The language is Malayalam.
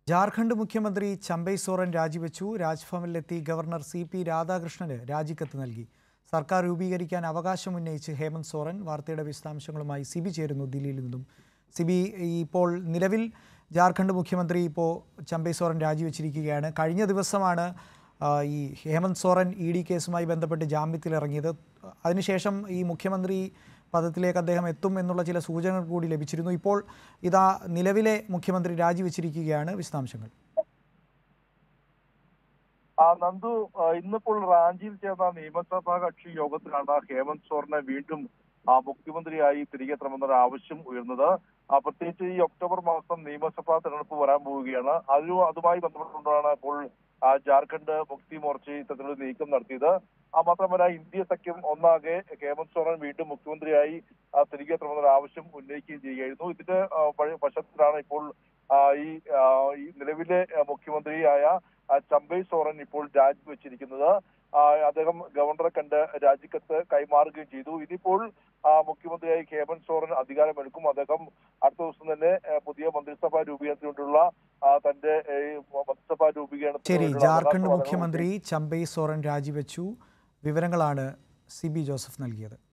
ജാർഖണ്ഡ് മുഖ്യമന്ത്രി ചമ്പൈ സോറൻ രാജിവെച്ചു രാജ്ഭവനിലെത്തി ഗവർണർ സി പി രാധാകൃഷ്ണന് രാജിക്കത്ത് നൽകി സർക്കാർ രൂപീകരിക്കാൻ അവകാശമുന്നയിച്ച് ഹേമന്ത് സോറൻ വാർത്തയുടെ വിശദാംശങ്ങളുമായി സിബി ചേരുന്നു ദില്ലിയിൽ നിന്നും സിബി ഇപ്പോൾ നിലവിൽ ജാർഖണ്ഡ് മുഖ്യമന്ത്രി ഇപ്പോൾ ചമ്പൈ സോറൻ രാജിവെച്ചിരിക്കുകയാണ് കഴിഞ്ഞ ദിവസമാണ് ആ, ഈ ഹേമന്ത് സോറൻ ഇ ഡി കേസുമായി ബന്ധപ്പെട്ട് ജാമ്യത്തിലിറങ്ങിയത് അതിനുശേഷം ഈ മുഖ്യമന്ത്രി പദത്തിലേക്ക് അദ്ദേഹം എത്തും എന്നുള്ള ചില സൂചനകൾ കൂടി ലഭിച്ചിരുന്നു ഇപ്പോൾ ഇതാ നിലവിലെ മുഖ്യമന്ത്രി രാജിവെച്ചിരിക്കുകയാണ് വിശദാംശങ്ങൾ ആ നന്ദു ആ, ഇന്നിപ്പോൾ റാഞ്ചിയിൽ ചേർന്ന നിയമസഭാ കക്ഷി യോഗത്തിലാണ് ഹേമന്ത് സോറനെ വീണ്ടും ആ, മുഖ്യമന്ത്രിയായി തിരികെ എത്തണമെന്നൊരു ആവശ്യം ഉയർന്നത് ആ, പ്രത്യേകിച്ച് ഈ ഒക്ടോബർ മാസം നിയമസഭാ തെരഞ്ഞെടുപ്പ് വരാൻ പോവുകയാണ് അതിനു അതുമായി ബന്ധപ്പെട്ടുകൊണ്ടാണ് ഇപ്പോൾ ആ, ജാർഖണ്ഡ് മുക്തി മോർച്ച ഇത്തരത്തിലൊരു നീക്കം നടത്തിയത് ആ മാത്രമല്ല ഇന്ത്യ സഖ്യം ഒന്നാകെ ഹേമന്ത് സോറൻ വീണ്ടും മുഖ്യമന്ത്രിയായി ആ, തിരികെ എത്തണമെന്നൊരു ആവശ്യം ഉന്നയിക്കുകയും ചെയ്യുകയായിരുന്നു ഇതിന്റെ ആ, പഴയ വശത്തിലാണ് ഇപ്പോൾ ആ, ഈ ആ, ഈ നിലവിലെ ആ, മുഖ്യമന്ത്രിയായ ആ, ചമ്പൈ സോറൻ ഇപ്പോൾ രാജിവെച്ചിരിക്കുന്നത് ആ, അദ്ദേഹം ഗവർണറെ കണ്ട് രാജിക്കത്ത് കൈമാറുകയും ചെയ്തു ഇതിപ്പോൾ ആ, മുഖ്യമന്ത്രിയായി ഹേമന്ത് സോറൻ അധികാരമെടുക്കും അദ്ദേഹം അടുത്ത ദിവസം തന്നെ ആ, പുതിയ മന്ത്രിസഭാ രൂപീകരണത്തിന് വേണ്ടിയുള്ള ആ, തന്റെ ഏ, മന്ത്രിസഭാ രൂപീകരണത്തിന് ശരി വേണ്ടിയുള്ള ജാർഖണ്ഡ് അവകാശവാദങ്ങൾ മുഖ്യമന്ത്രി ചമ്പൈ സോറൻ രാജിവെച്ചു വിവരങ്ങളാണ് സി ബി ജോസഫ് നൽകിയത്